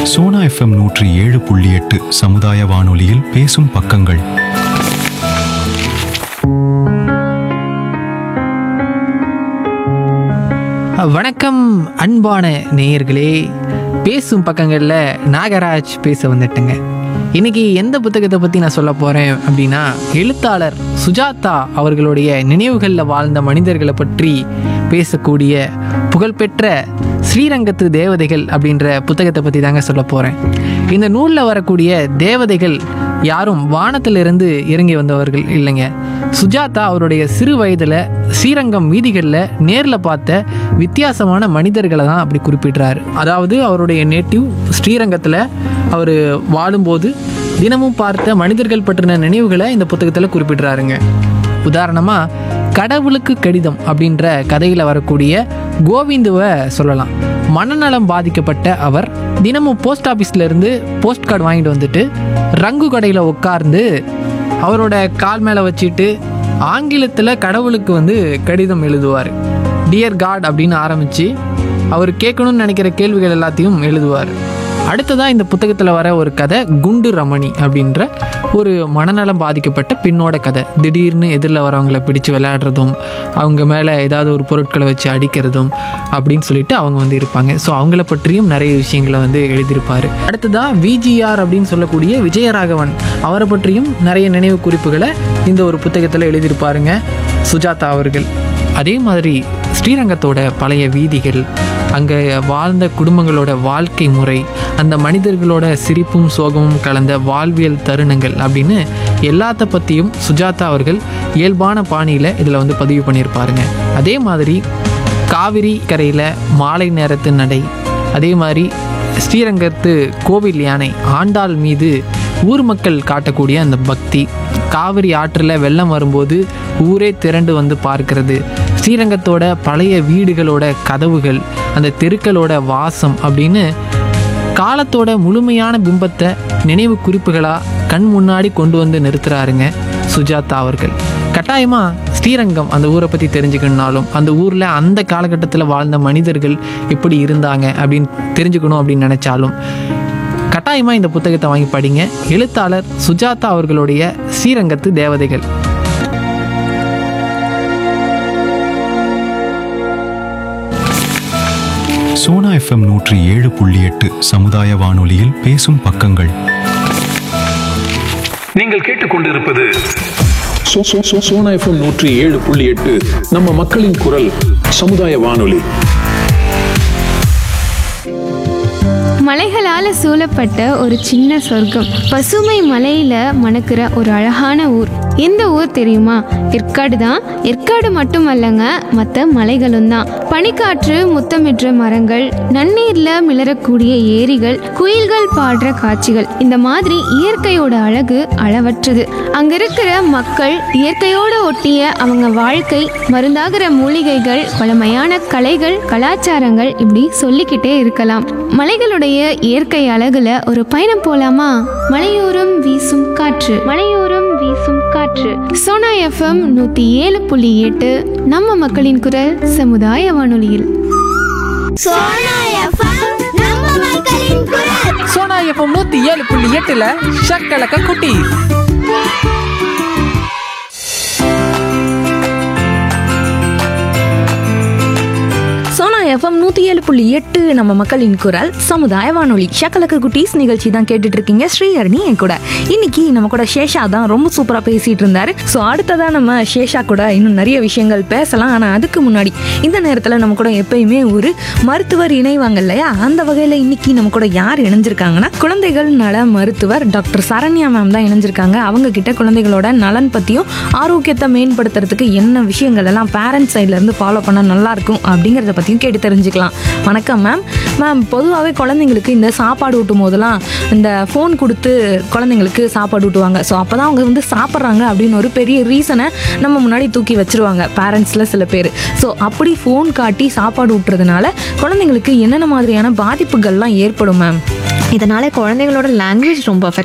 Sona FM நூற்றி ஏழு புள்ளி எட்டு சமுதாய வானொலியில் பேசும் பக்கங்கள் வணக்கம் அன்பான நேயர்களே பேசும் பக்கங்களில் நாகராஜ் பேச வந்துட்டேங்க இன்னைக்கு எந்த புத்தகத்தை பற்றி நான் சொல்ல போகிறேன் அப்படின்னா எழுத்தாளர் சுஜாதா அவர்களுடைய நினைவுகளில் வாழ்ந்த மனிதர்களை பற்றி பேசக்கூடிய புகழ்பெற்ற ஸ்ரீரங்கத்து தேவதைகள் அப்படின்ற புத்தகத்தை பற்றி தாங்க சொல்ல போகிறேன் இந்த நூலில் வரக்கூடிய தேவதைகள் யாரும் வானத்திலிருந்து இறங்கி வந்தவர்கள் இல்லைங்க சுஜாதா அவருடைய சிறு வயதில் ஸ்ரீரங்கம் வீதிகளில் நேரில் பார்த்த வித்தியாசமான மனிதர்களை தான் அப்படி குறிப்பிடுறாரு அதாவது அவருடைய நேட்டிவ் ஸ்ரீரங்கத்தில் அவர் வாழும்போது தினமும் பார்த்த மனிதர்கள் பற்றின நினைவுகளை இந்த புத்தகத்தில் குறிப்பிடுறாருங்க உதாரணமாக கடவுளுக்கு கடிதம் அப்படின்ற கதையில் வரக்கூடிய கோவிந்துவை சொல்லலாம் மனநலம் பாதிக்கப்பட்ட அவர் தினமும் போஸ்ட் ஆஃபீஸ்ல இருந்து போஸ்ட் கார்டு வாங்கிட்டு வந்துட்டு ரங்கு கடையில் உட்கார்ந்து அவரோட கால் மேலே வச்சுட்டு ஆங்கிலத்தில் கடவுளுக்கு வந்து கடிதம் எழுதுவார் டியர் காட் அப்படின்னு ஆரம்பித்து அவர் கேட்கணும்னு நினைக்கிற கேள்விகள் எல்லாத்தையும் எழுதுவார் அடுத்ததாக இந்த புத்தகத்தில் வர ஒரு கதை குண்டு ரமணி அப்படின்ற ஒரு மனநலம் பாதிக்கப்பட்ட பெண்ணோட கதை திடீர்னு எதிரில் வரவங்களை பிடிச்சு விளையாடுறதும் அவங்க மேலே ஏதாவது ஒரு பொருட்களை வச்சு அடிக்கிறதும் அப்படின்னு சொல்லிட்டு அவங்க வந்து இருப்பாங்க ஸோ அவங்கள பற்றியும் நிறைய விஷயங்களை வந்து எழுதியிருப்பார் அடுத்ததாக விஜிஆர் அப்படின்னு சொல்லக்கூடிய விஜயராகவன் அவரை பற்றியும் நிறைய நினைவு குறிப்புகளை இந்த ஒரு புத்தகத்தில் எழுதியிருப்பாருங்க சுஜாதா அவர்கள் அதே மாதிரி ஸ்ரீரங்கத்தோட பழைய வீதிகள் அங்கே வாழ்ந்த குடும்பங்களோட வாழ்க்கை முறை அந்த மனிதர்களோட சிரிப்பும் சோகமும் கலந்த வாழ்வியல் தருணங்கள் அப்படின்னு எல்லாத்த பற்றியும் சுஜாதா அவர்கள் இயல்பான பாணியில் இதில் வந்து பதிவு பண்ணியிருப்பாருங்க அதே மாதிரி காவிரி கரையில் மாலை நேரத்து நடை அதே மாதிரி ஸ்ரீரங்கத்து கோவில் யானை ஆண்டாள் மீது ஊர் மக்கள் காட்டக்கூடிய அந்த பக்தி காவிரி ஆற்றில் வெள்ளம் வரும்போது ஊரே திரண்டு வந்து பார்க்கிறது ஸ்ரீரங்கத்தோட பழைய வீடுகளோட கதவுகள் அந்த தெருக்களோட வாசம் அப்படின்னு காலத்தோட முழுமையான பிம்பத்தை நினைவு குறிப்புகளாக கண் முன்னாடி கொண்டு வந்து நிறுத்துறாருங்க சுஜாதா அவர்கள் கட்டாயமாக ஸ்ரீரங்கம் அந்த ஊரை பற்றி தெரிஞ்சுக்கணுனாலும் அந்த ஊரில் அந்த காலகட்டத்தில் வாழ்ந்த மனிதர்கள் எப்படி இருந்தாங்க அப்படின்னு தெரிஞ்சுக்கணும் அப்படின்னு நினச்சாலும் கட்டாயமாக இந்த புத்தகத்தை வாங்கி படிங்க எழுத்தாளர் சுஜாதா அவர்களுடைய ஸ்ரீரங்கத்து தேவதைகள் சோனா எஃப்எம் நூற்றி ஏழு புள்ளி எட்டு சமுதாய வானொலியில் பேசும் பக்கங்கள் நீங்கள் கேட்டுக்கொண்டிருப்பது சோ- சோ- சோ- சோனா எஃப்எம் நூற்றி ஏழு புள்ளி எட்டு நம்ம மக்களின் குரல் சமுதாய வானொலி மலைகளால சூழப்பட்ட ஒரு சின்ன சொர்க்கம் பசுமை மலையில மணக்கிற ஒரு அழகான ஊர் எந்த ஊர் தெரியுமா ஏற்காடு தான் ஏற்காடு மட்டுமல்லங்க மற்ற மலைகளும் தான் பனிக்காற்று முத்தமிடுற மரங்கள் நன்னீர்ல மிளறக்கூடிய ஏரிகள் குயில்கள் பாடுற காட்சிகள் இந்த மாதிரி இயற்கையோட அழகு அளவற்றது அங்க இருக்கிற மக்கள் இயற்கையோட ஒட்டிய அவங்க வாழ்க்கை மருந்தாகிற மூலிகைகள் பழமையான கலைகள் கலாச்சாரங்கள் இப்படி சொல்லிக்கிட்டே இருக்கலாம் மலைகளுடைய இயற்கை அழகுல ஒரு பயணம் போலாமா மலையோரம் வீசும் காற்று மலையோரம் வீசும் காற்று சோனா எஃப்எம் நூத்தி ஏழு புள்ளி எட்டு நம்ம மக்களின் குரல் சமுதாய வானொலியில் சோனா எஃப்எம் நம்ம மக்களின் குரல் சோனா எஃப்எம் நூற்றி ஏழு புள்ளி எட்டில் ஷக்கலக்க குட்டி சோனா எஃப்எம் நூற்றி ஏழு புள்ளி எட்டு நம்ம மக்களின் குரல் சமுதாய வானொலி ஷக்கலக்கு குட்டீஸ் நிகழ்ச்சி தான் கேட்டுட்டு இருக்கீங்க ஸ்ரீஹரணி என் கூட இன்னைக்கு நம்ம கூட சேஷா தான் ரொம்ப சூப்பராக பேசிட்டு இருந்தாரு ஸோ அடுத்ததான் நம்ம சேஷா கூட இன்னும் நிறைய விஷயங்கள் பேசலாம் ஆனால் அதுக்கு முன்னாடி இந்த நேரத்தில் நம்ம கூட எப்பயுமே ஒரு மருத்துவர் இணைவாங்க இல்லையா அந்த வகையில் இன்னைக்கு நம்ம கூட யார் இணைஞ்சிருக்காங்கன்னா குழந்தைகள் நல மருத்துவர் டாக்டர் சரண்யா மேம் தான் இணைஞ்சிருக்காங்க அவங்க கிட்ட குழந்தைகளோட நலன் பற்றியும் ஆரோக்கியத்தை மேம்படுத்துறதுக்கு என்ன விஷயங்கள் எல்லாம் பேரண்ட்ஸ் சைட்லேருந்து ஃபாலோ பண்ணால் நல்லா இருக்கும் அப்படிங்கிறத பற்றியும் கேட்டு தெரிஞ்சுக்கலாம் வணக்கம் மேம் மேம் பொதுவாகவே குழந்தைங்களுக்கு இந்த சாப்பாடு ஊட்டும் போதெல்லாம் இந்த ஃபோன் கொடுத்து குழந்தைங்களுக்கு சாப்பாடு ஊட்டுவாங்க ஸோ அப்போ தான் அவங்க வந்து சாப்பிட்றாங்க அப்படின்னு ஒரு பெரிய ரீசனை நம்ம முன்னாடி தூக்கி வச்சிருவாங்க பேரண்ட்ஸில் சில பேர் ஸோ அப்படி ஃபோன் காட்டி சாப்பாடு ஊட்டுறதுனால குழந்தைங்களுக்கு என்னென்ன மாதிரியான பாதிப்புகள்லாம் ஏற்படும் மேம் இதனால குழந்தைங்களோட லாங்குவேஜ் ரொம்ப அஃபெக்ட்